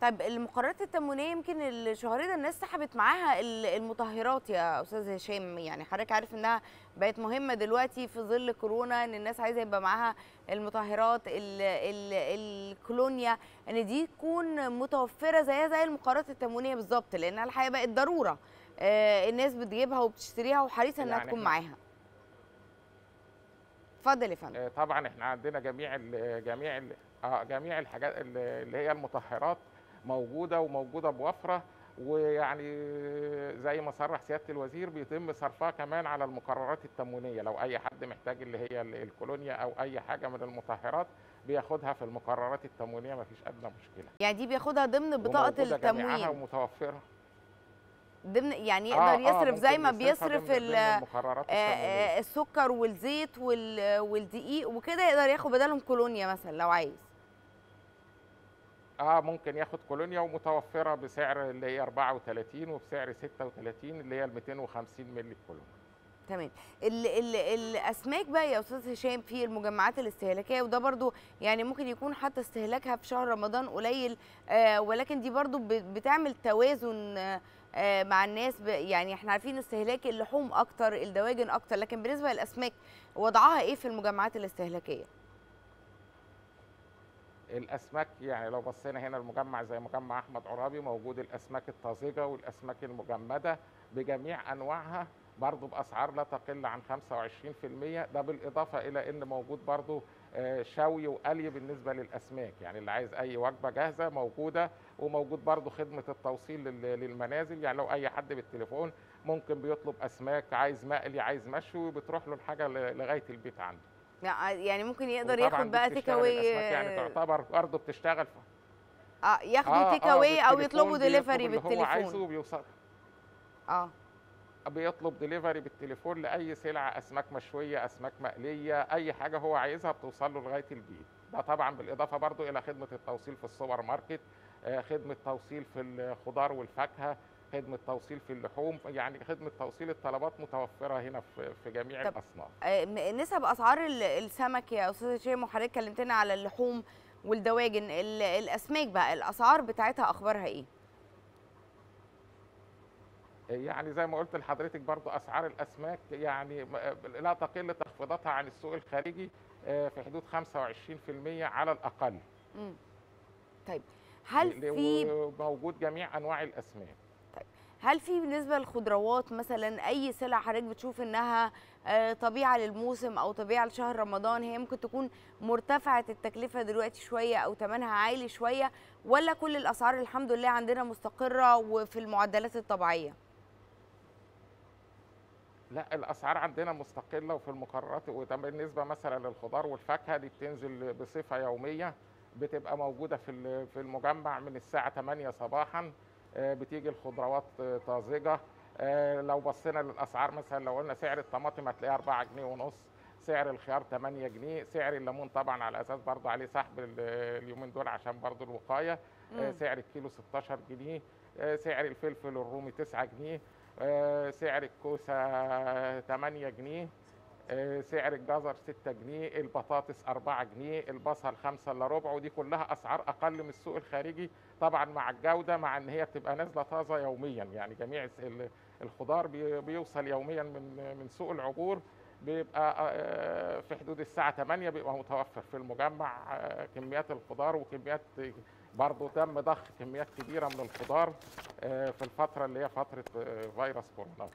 طيب المقررات التموينيه يمكن الشهريه ده الناس سحبت معاها ال- المطهرات يا استاذ هشام يعني حضرتك عارف انها بقت مهمه دلوقتي في ظل كورونا ان الناس عايزه يبقى معاها المطهرات ال ال الكولونيا ان دي تكون متوفره زيها زي المقررات التموينيه بالظبط لانها الحقيقه بقت ضروره آه، الناس بتجيبها وبتشتريها وحريصه انها يعني تكون إحنا- معاها اتفضل يا فندم آه، طبعا احنا عندنا جميع ال جميع ال اه جميع الحاجات ال- اللي هي المطهرات موجوده وموجوده بوفره ويعني زي ما صرح سياده الوزير بيتم صرفها كمان على المقررات التموينيه لو اي حد محتاج اللي هي ال- الكولونيا او اي حاجه من المطهرات بياخدها في المقررات التموينيه مفيش ادنى مشكله يعني دي بياخدها ضمن بطاقه وموجودة جميعها التموين ومتوفره ضمن يعني آه، يقدر آه، يصرف زي ممكن ما يصرفها بيصرف ضمن- ال- ضمن المقررات آه، التموينيه آه، السكر والزيت وال- والدقيق وكده يقدر ياخد بدلهم كولونيا مثلا لو عايز اه ممكن ياخد كولونيا ومتوفره بسعر اللي هي 34 وبسعر 36 اللي هي ال 250 مللي كولونيا تمام ال ال الاسماك بقى يا استاذ هشام في المجمعات الاستهلاكيه وده برضو يعني ممكن يكون حتى استهلاكها في شهر رمضان قليل آه ولكن دي برضو ب- بتعمل توازن آه آه مع الناس ب- يعني احنا عارفين استهلاك اللحوم اكتر الدواجن اكتر لكن بالنسبه للاسماك وضعها ايه في المجمعات الاستهلاكيه الاسماك يعني لو بصينا هنا المجمع زي مجمع احمد عرابي موجود الاسماك الطازجه والاسماك المجمده بجميع انواعها برضه باسعار لا تقل عن 25% ده بالاضافه الى ان موجود برضه آه، شوي وقلي بالنسبه للاسماك يعني اللي عايز اي وجبه جاهزه موجوده وموجود برضه خدمه التوصيل لل- للمنازل يعني لو اي حد بالتليفون ممكن بيطلب اسماك عايز مقلي عايز مشوي بتروح له الحاجه ل- لغايه البيت عنده يعني ممكن يقدر وطبعاً ياخد دي بقى تيك بتشتغل اواي الأسماك يعني تعتبر برضه بتشتغل في اه ياخدوا تيك اواي او يطلبوا ديليفري اللي هو عايزه بالتليفون وبيوصل اه بيطلب ديليفري بالتليفون لاي سلعه اسماك مشويه اسماك مقليه اي حاجه هو عايزها بتوصل له لغايه البيت ده طبعا بالاضافه برضو الى خدمه التوصيل في السوبر ماركت آه، خدمه توصيل في الخضار والفاكهه خدمه توصيل في اللحوم يعني خدمه توصيل الطلبات متوفره هنا في في جميع طب الاصناف آه، م- نسب اسعار ال- السمك يا استاذ هشام وحضرتك كلمتنا على اللحوم والدواجن ال- الاسماك بقى الاسعار بتاعتها اخبارها ايه يعني زي ما قلت لحضرتك برضو اسعار الاسماك يعني م- لا تقل تخفيضاتها عن السوق الخارجي آه، في حدود 25% على الاقل مم. طيب هل في موجود جميع انواع الاسماك هل في بالنسبه للخضروات مثلا اي سلعه حضرتك بتشوف انها آه، طبيعه للموسم او طبيعه لشهر رمضان هي ممكن تكون مرتفعه التكلفه دلوقتي شويه او ثمنها عالي شويه ولا كل الاسعار الحمد لله عندنا مستقره وفي المعدلات الطبيعيه لا الاسعار عندنا مستقله وفي المقررات وده بالنسبه مثلا للخضار والفاكهه دي بتنزل بصفه يوميه بتبقى موجوده في ال- في المجمع من الساعه 8 صباحا آه، بتيجي الخضروات آه، طازجه آه، لو بصينا للاسعار مثلا لو قلنا سعر الطماطم هتلاقيه 4 جنيه ونص سعر الخيار 8 جنيه سعر الليمون طبعا على اساس برضه عليه سحب ال- اليومين دول عشان برضه الوقايه آه، مم. سعر الكيلو 16 جنيه آه، سعر الفلفل الرومي 9 جنيه آه، سعر الكوسه 8 جنيه آه، سعر الجزر 6 جنيه البطاطس 4 جنيه البصل 5 الا ربع ودي كلها اسعار اقل من السوق الخارجي طبعا مع الجوده مع ان هي بتبقى نازله طازه يوميا يعني جميع الس- ال- الخضار بي- بيوصل يوميا من من سوق العبور بيبقى آه، في حدود الساعه 8 بيبقى متوفر في المجمع آه، كميات الخضار وكميات برضه تم ضخ كميات كبيره من الخضار آه، في الفتره اللي هي فتره آه، فيروس كورونا